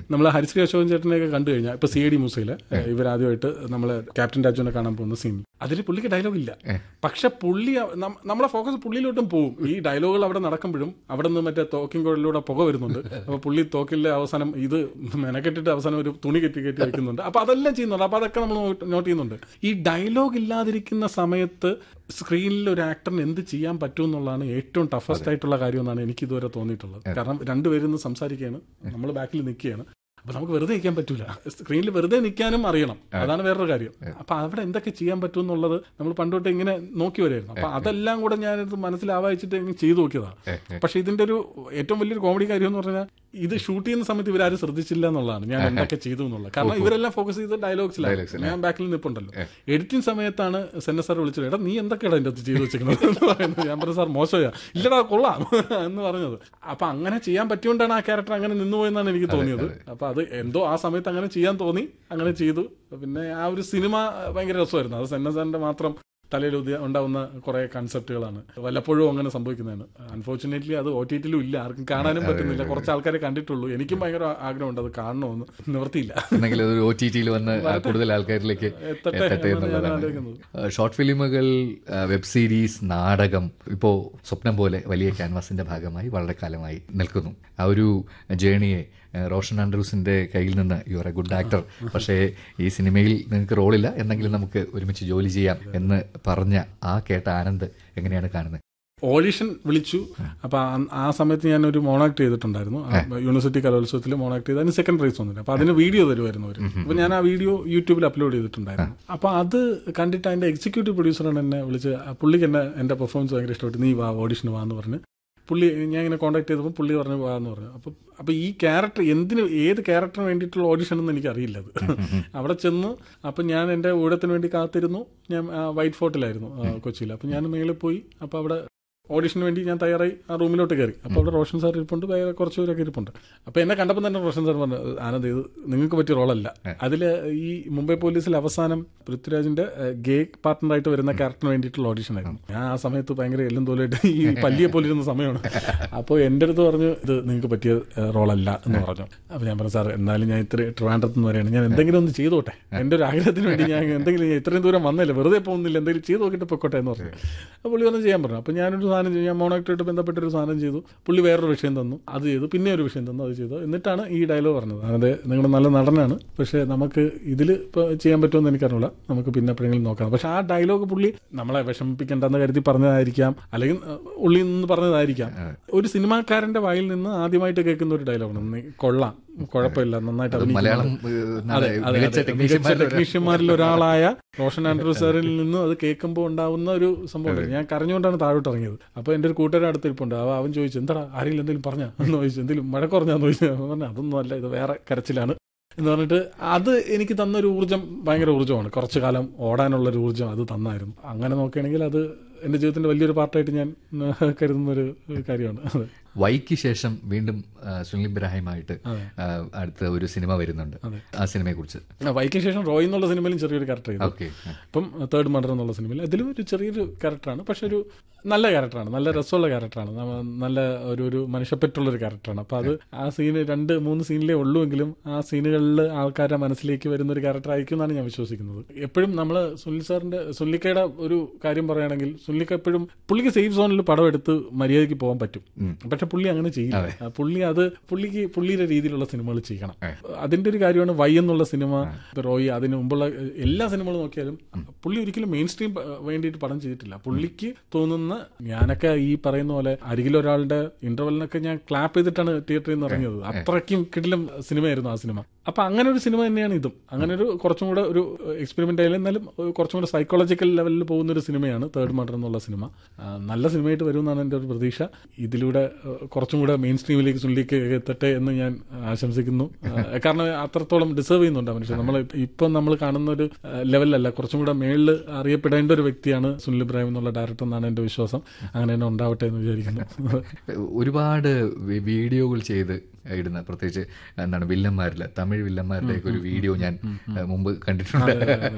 നമ്മൾ ഹരിശ്രീ അശോകൻ ചേട്ടനെയൊക്കെ കണ്ടു കഴിഞ്ഞാൽ ഇപ്പൊ സി ഐ ഡി മൂസയില് ഇവരാദ്യമായിട്ട് നമ്മളെ ക്യാപ്റ്റൻ രാജുവിനെ കാണാൻ പോകുന്ന സീൻ അതിൽ പുള്ളിക്ക് ഡയലോഗ് ഇല്ല പക്ഷെ പുള്ളി നം- നമ്മളെ ഫോക്കസ് പുള്ളിയിലോട്ടും പോകും ഈ ഡയലോഗുകൾ അവിടെ നടക്കുമ്പോഴും അവിടെ നിന്ന് മറ്റേ തോക്കിൻ കുഴലിലൂടെ പുക വരുന്നുണ്ട് അപ്പൊ പുള്ളി തോക്കിലെ അവസാനം ഇത് മെനക്കെട്ടിട്ട് അവസാനം ഒരു തുണി കെട്ടി കെട്ടി വെക്കുന്നുണ്ട് അപ്പൊ അതെല്ലാം ചെയ്യുന്നുണ്ട് അപ്പൊ അതൊക്കെ നമ്മൾ നോട്ട് ചെയ്യുന്നുണ്ട് ഈ ഡയലോഗ് ഇല്ലാതിരിക്കുന്ന സമയത്ത് സ്ക്രീനിൽ ഒരു ആക്ടറിന് എന്ത് ചെയ്യാൻ പറ്റും എന്നുള്ളതാണ് ഏറ്റവും ടഫസ്റ്റ് ആയിട്ടുള്ള കാര്യം എന്നാണ് എനിക്ക് ഇതുവരെ തോന്നിയിട്ടുള്ളത് കാരണം രണ്ടുപേരും ഇന്ന് സംസാരിക്കുകയാണ് നമ്മൾ ബാക്കിൽ നിൽക്കുകയാണ് അപ്പൊ നമുക്ക് വെറുതെ നിൽക്കാൻ പറ്റൂല സ്ക്രീനിൽ വെറുതെ നിൽക്കാനും അറിയണം അതാണ് വേറൊരു കാര്യം അപ്പൊ അവിടെ എന്തൊക്കെ ചെയ്യാൻ പറ്റും എന്നുള്ളത് നമ്മൾ പണ്ടോട്ട് ഇങ്ങനെ നോക്കി വരുമായിരുന്നു അപ്പൊ അതെല്ലാം കൂടെ ഞാനിത് മനസ്സിലാവാച്ചിട്ട് ഇങ്ങനെ ചെയ്തു നോക്കിയതാണ് പക്ഷെ ഇതിന്റെ ഒരു ഏറ്റവും വലിയൊരു കോമഡി കാര്യം എന്ന് പറഞ്ഞാൽ ഇത് ഷൂട്ട് ചെയ്യുന്ന സമയത്ത് ഇവരാരും ശ്രദ്ധിച്ചില്ല എന്നുള്ളതാണ് ഞാൻ എന്തൊക്കെ ചെയ്തു എന്നുള്ളത് കാരണം ഇവരെല്ലാം ഫോക്കസ് ചെയ്ത് ഡയലോഗ്സിലാണ് ഞാൻ ബാക്കിൽ നിൽപ്പുണ്ടല്ലോ എഡിറ്റിംഗ് സമയത്താണ് സെന്ന സാർ വിളിച്ചത് എടാ നീ എന്തൊക്കെയാണ് അതിന്റെ അകത്ത് ചെയ്തു വെച്ചിരിക്കുന്നത് എന്ന് പറയുന്നത് ഞാൻ പറഞ്ഞു സാർ മോശമാ ഇല്ലടാ കൊള്ളാം എന്ന് പറഞ്ഞത് അപ്പൊ അങ്ങനെ ചെയ്യാൻ പറ്റിയോണ്ടാണ് ആ ക്യാരക്ടർ അങ്ങനെ നിന്നുപോയെന്നാണ് എനിക്ക് തോന്നിയത് അപ്പൊ അത് എന്തോ ആ സമയത്ത് അങ്ങനെ ചെയ്യാൻ തോന്നി അങ്ങനെ ചെയ്തു പിന്നെ ആ ഒരു സിനിമ ഭയങ്കര രസമായിരുന്നു അത് സെന്ന സാറിന്റെ മാത്രം തലയിൽ ഉദയ- ഉണ്ടാവുന്ന കുറെ കൺസെപ്റ്റുകളാണ് വല്ലപ്പോഴും അങ്ങനെ സംഭവിക്കുന്നതാണ് അൺഫോർച്ചുനേറ്റ്ലി അത് ഒ ടി ടിയിലും ഇല്ല ആർക്കും കാണാനും പറ്റുന്നില്ല കുറച്ച് ആൾക്കാരെ കണ്ടിട്ടുള്ളൂ എനിക്കും ഭയങ്കര ആഗ്രഹമുണ്ട് അത് കാണണമെന്ന് നിവർത്തിയില്ല എന്നെങ്കിൽ ഒരു ഒ ടി ടിയിൽ വന്ന് കൂടുതൽ ആൾക്കാരിലേക്ക് എത്തട്ടെ എത്തട്ടെ എന്നാണ് ഞാൻ എന്നുള്ളതാണ് ആലോചിക്കുന്നത് ഷോർട്ട് ഫിലിമുകൾ വെബ് സീരീസ് നാടകം ഇപ്പോൾ സ്വപ്നം പോലെ വലിയ ക്യാൻവാസിന്റെ ഭാഗമായി വളരെ കാലമായി നിൽക്കുന്നു ആ ഒരു ജേണിയെ ഏഹ്, റോഷൻ ആൻഡ്രൂസിന്റെ കയ്യിൽ നിന്ന് you are a good actor പക്ഷേ ഈ സിനിമയിൽ നിങ്ങൾക്ക് റോളില്ല എന്നെങ്കിലും നമുക്ക് ഒരുമിച്ച് ജോലി ചെയ്യാം എന്ന് പറഞ്ഞ ആ കേട്ട ആനന്ദ് എങ്ങനെയാണ് കാണുന്നത് ഓഡിഷൻ വിളിച്ചു അപ്പൊ ആ- ആ സമയത്ത് ഞാൻ ഒരു മോണാക്ട് ചെയ്തിട്ടുണ്ടായിരുന്നു ആ യൂണിവേഴ്സിറ്റി കലോത്സവത്തിൽ മോണാക്ട് ചെയ്ത് അതിന് സെക്കൻഡ് പ്രൈസ് വന്നില്ല അപ്പൊ അതിന് വീഡിയോ തരുമായിരുന്നു അവർ അപ്പൊ ഞാൻ ആ വീഡിയോ യൂട്യൂബിൽ അപ്ലോഡ് ചെയ്തിട്ടുണ്ടായിരുന്നു അപ്പൊ അത് കണ്ടിട്ട് അതിന്റെ എക്സിക്യൂട്ടീവ് പ്രൊഡ്യൂസറാണ് എന്നെ വിളിച്ച് ആ പുള്ളിക്ക് എന്നെ എന്റെ പെർഫോമൻസ് ഭയങ്കര ഇഷ്ടപ്പെട്ടു നീ വാ ഓഡിഷന് വാ എന്ന് പറഞ്ഞ് പുള്ളി ഞാൻ ഇങ്ങനെ കോൺടാക്ട് ചെയ്തപ്പോൾ പുള്ളി പറഞ്ഞു വാ എന്ന് പറഞ്ഞു അപ്പൊ അപ്പൊ ഈ ക്യാരക്ടർ എന്തിന് ഏത് ക്യാരക്ടറിന് വേണ്ടിയിട്ടുള്ള ഓഡിഷൻ എന്ന് എനിക്ക് അറിയില്ല അത് അവിടെ ചെന്ന് അപ്പൊ ഞാൻ എന്റെ ഊഴത്തിന് വേണ്ടി കാത്തിരുന്നു ഞാൻ ആ, വൈറ്റ് ഫോർട്ടിലായിരുന്നു ആ, കൊച്ചിയിൽ അപ്പൊ ഞാൻ മേളിൽ പോയി അപ്പൊ അവിടെ ഓഡിഷന് വേണ്ടി ഞാൻ തയ്യാറായി ആ റൂമിലോട്ട് കയറി അപ്പോൾ അവിടെ റോഷൻ സാർ ഇരിപ്പുണ്ട് വേറെ കുറച്ച് പേരൊക്കെ ഇരിപ്പുണ്ട് അപ്പോൾ എന്നെ കണ്ടപ്പോൾ തന്നെ റോഷൻ സാർ പറഞ്ഞു ആനന്ദ് ഇത് നിങ്ങൾക്ക് പറ്റിയ റോളല്ല അതിൽ ഈ മുംബൈ പോലീസിൽ അവസാനം പൃഥ്വിരാജിന്റെ ഗേ പാർട്ട്ണറായിട്ട് വരുന്ന ക്യാരക്ടറിന് വേണ്ടിയിട്ടുള്ള ഓഡിഷൻ ആയിരുന്നു ഞാൻ ആ സമയത്ത് ഭയങ്കര എല്ലും തോലായിട്ട് ഈ പല്ലിയെ പോലിരുന്ന സമയമാണ് അപ്പോൾ എൻ്റെ അടുത്ത് പറഞ്ഞു ഇത് നിങ്ങൾക്ക് പറ്റിയ ഏഹ്, റോളല്ല എന്ന് പറഞ്ഞു അപ്പോൾ ഞാൻ പറഞ്ഞു സാർ എന്നാലും ഞാൻ ഇത്ര ട്രിവാൻഡ്രത്ത് നിന്ന് വരെയാണ് ഞാൻ എന്തെങ്കിലും ഒന്ന് ചെയ്തോട്ടെ എൻ്റെ ഒരു ആഗ്രഹത്തിന് വേണ്ടി ഞാൻ എന്തെങ്കിലും ഞാൻ ഇത്രയും ദൂരം വന്നില്ല വെറുതെ പോകുന്നില്ല എന്തെങ്കിലും ചെയ്ത് നോക്കിയിട്ട് പൊക്കോട്ടെ എന്ന് പറഞ്ഞു അപ്പോൾ പുള്ളി ഒന്ന് ചെയ്യാൻ പറഞ്ഞു അപ്പോൾ ഞാനൊരു സാധനം ചെയ്തു ഞാൻ മോണോക്ടായിട്ട് ബന്ധപ്പെട്ടൊരു സാധനം ചെയ്തു പുള്ളി വേറൊരു വിഷയം തന്നു അത് ചെയ്തു പിന്നെ ഒരു വിഷയം തന്നു അത് ചെയ്തു എന്നിട്ടാണ് ഈ ഡയലോഗ് പറഞ്ഞത് അതെ നിങ്ങൾ നല്ല നടനാണ് പക്ഷേ നമുക്ക് ഇതിൽ ഇപ്പോൾ ചെയ്യാൻ പറ്റുമെന്ന് എനിക്കറിയില്ല നമുക്ക് പിന്നെ എപ്പോഴെങ്കിലും നോക്കാം പക്ഷെ ആ ഡയലോഗ് പുള്ളി നമ്മളെ വിഷമിപ്പിക്കേണ്ടെന്ന് കരുതി പറഞ്ഞതായിരിക്കാം അല്ലെങ്കിൽ അഹ്, ഉള്ളിൽ നിന്ന് പറഞ്ഞതായിരിക്കാം ഒരു സിനിമാക്കാരന്റെ വായിൽ നിന്ന് ആദ്യമായിട്ട് കേൾക്കുന്ന ഒരു ഡയലോഗാണ് നീ കൊള്ളാം കുഴപ്പമില്ല നന്നായിട്ട് അഭിനയിക്കുന്നു. മലയാളം ഏഹ്, അതെ, എന്താണ് അതെ, മികച്ച അതെ. മികച്ച ടെക്നീഷ്യന്മാരിൽ ഒരാൾ. ടെക്നീഷ്യന്മാരിൽ ഒരാളായ റോഷൻ ആൻഡ്രൂ സാറിൽ നിന്ന് അത് കേൾക്കുമ്പോൾ ഉണ്ടാവുന്ന ഒരു സംഭവം ഞാൻ കരഞ്ഞുകൊണ്ടാണ് താഴോട്ട് ഇറങ്ങിയത് അപ്പോൾ എൻ്റെ ഒരു കൂട്ടുകാരൻ അടുത്തിരിപ്പുണ്ട് അവ അവൻ ചോദിച്ചു എന്താടാ ആരെങ്കിലും എന്തെങ്കിലും പറഞ്ഞാ എന്ന് ചോദിച്ചു എന്തെങ്കിലും മഴ കുറഞ്ഞാന്ന് ചോദിച്ചു അവൻ പറഞ്ഞു അതൊന്നും അല്ല ഇത് വേറെ കരച്ചിലാണ് എന്ന് പറഞ്ഞിട്ട് അത് എനിക്ക് തന്നൊരു ഊർജ്ജം ഭയങ്കര ഊർജ്ജമാണ് കുറച്ചു കാലം ഓടാനുള്ള ഒരു ഊർജ്ജം അത് തന്നായിരുന്നു അങ്ങനെ നോക്കുകയാണെങ്കിൽ അത് എൻ്റെ ജീവിതത്തിന്റെ വലിയൊരു പാർട്ടായിട്ട് ഞാൻ ഏഹ്, കരുതുന്ന ഒരു കാര്യമാണ് അത് വൈക്ക് ശേഷം വീണ്ടും ആ, സുനിൽ ഇബ്രാഹിമായിട്ട് ആ, അടുത്ത ഒരു സിനിമ വരുന്നുണ്ട് ആ സിനിമയെ കുറിച്ച് ആ, വൈക്കിന് ശേഷം റോയ് എന്നുള്ള സിനിമയിലും ചെറിയൊരു ക്യാരക്ടർ ചെയ്തു ഓക്കെ ഇപ്പം തേർഡ് മർഡർ എന്നുള്ള സിനിമയിൽ അതിലും ഒരു ചെറിയൊരു ക്യാരക്ടറാണ് പക്ഷെ ഒരു നല്ല ക്യാരക്ടറാണ് നല്ല രസമുള്ള ക്യാരക്ടറാണ് നമ്മ- നല്ല ഒരു ഒരു മനുഷ്യപ്പറ്റുള്ള ഒരു ക്യാരക്ടറാണ് അപ്പൊ അത് ആ സീന് രണ്ട് മൂന്ന് സീനിലേ ഉള്ളൂവെങ്കിലും ആ സീനുകളിൽ ആൾക്കാരുടെ മനസ്സിലേക്ക് വരുന്ന ഒരു ക്യാരക്ടർ ആയിരിക്കും എന്നാണ് ഞാൻ വിശ്വസിക്കുന്നത് എപ്പോഴും നമ്മൾ സുനിൽ സാറിന്റെ സുല്ലിക്കയുടെ ഒരു കാര്യം പറയുകയാണെങ്കിൽ സുല്ലിക്ക എപ്പോഴും പുള്ളിക്ക് സേഫ് സോണിൽ പടം എടുത്ത് മര്യാദയ്ക്ക് പോകാൻ പറ്റും പക്ഷെ പുള്ളി അങ്ങനെ ചെയ്യില്ല ആ, പുള്ളി അത് പുള്ളിക്ക് പുള്ളിയുടെ രീതിയിലുള്ള സിനിമകൾ ചെയ്യണം അതിന്റെ ഒരു കാര്യമാണ് വൈ എന്നുള്ള സിനിമ റോയി അതിന് മുമ്പുള്ള എല്ലാ സിനിമകളും നോക്കിയാലും പുള്ളി ഒരിക്കലും മെയിൻ സ്ട്രീം വേണ്ടിയിട്ട് പടം ചെയ്തിട്ടില്ല പുള്ളിക്ക് തോന്നുന്ന ഞാനൊക്കെ ഈ പറയുന്ന പോലെ അരികിൽ ഒരാളുടെ ഇന്റർവെലിനൊക്കെ ഞാൻ ക്ലാപ്പ് ചെയ്തിട്ടാണ് തിയേറ്ററിൽ നിന്ന് ഇറങ്ങിയത് അത്രയ്ക്കും കിടിലം സിനിമയായിരുന്നു ആ സിനിമ അപ്പൊ അങ്ങനെ ഒരു സിനിമ തന്നെയാണ് ഇതും അങ്ങനെ ഒരു കുറച്ചും കൂടെ ഒരു എക്സ്പെരിമെന്റ് ആയാലും എന്നാലും ഒരു കുറച്ചും കൂടെ സൈക്കോളജിക്കൽ ലെവലിൽ പോകുന്ന ഒരു സിനിമയാണ് തേർഡ് മർഡർ എന്നുള്ള സിനിമ ആ, നല്ല സിനിമയായിട്ട് വരുമെന്നാണ് എൻ്റെ ഒരു പ്രതീക്ഷ ഇതിലൂടെ ആ, കുറച്ചും കൂടെ മെയിൻ സ്ട്രീമിലേക്ക് ചുള്ളിക്ക് എത്തട്ടെ എന്ന് ഞാൻ ആശംസിക്കുന്നു ആ, കാരണം അത്രത്തോളം ഡിസേർവ് ചെയ്യുന്നുണ്ട് ആ മനുഷ്യൻ നമ്മൾ ഇപ്പം നമ്മൾ കാണുന്ന ഒരു ആ, ലെവലിലല്ല കുറച്ചും കൂടെ മേളിൽ അറിയപ്പെടേണ്ട ഒരു വ്യക്തിയാണ് സുനിൽ ഇബ്രാഹിം എന്നുള്ള ഡയറക്ടർ എന്നാണ് എൻ്റെ വിശ്വാസം അങ്ങനെ തന്നെ ഉണ്ടാവട്ടെ എന്ന് വിചാരിക്കുന്നു ഒരുപാട് വി- വീഡിയോകൾ ചെയ്ത് ഇടുന്ന പ്രത്യേകിച്ച് എന്താണ് വില്ലന്മാരിൽ തമിഴ് വില്ലന്മാരുടെ ഒക്കെ ഒരു വീഡിയോ ഞാൻ ഏഹ്, മുമ്പ് കണ്ടിട്ടുണ്ട്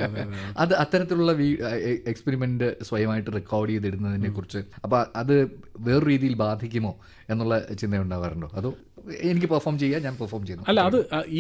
അത് അത്തരത്തിലുള്ള എക്സ്പെരിമെന്റ് സ്വയമായിട്ട് റെക്കോർഡ് ചെയ്തിടുന്നതിനെ കുറിച്ച് അപ്പൊ അത് വേറൊരു രീതിയിൽ ബാധിക്കുമോ എന്നുള്ള ചിന്ത ഉണ്ടാവാറുണ്ടോ അതോ എനിക്ക് പെർഫോം ചെയ്യാം ഞാൻ പെർഫോം ചെയ്യുന്നു അല്ല അത് ആ, ഈ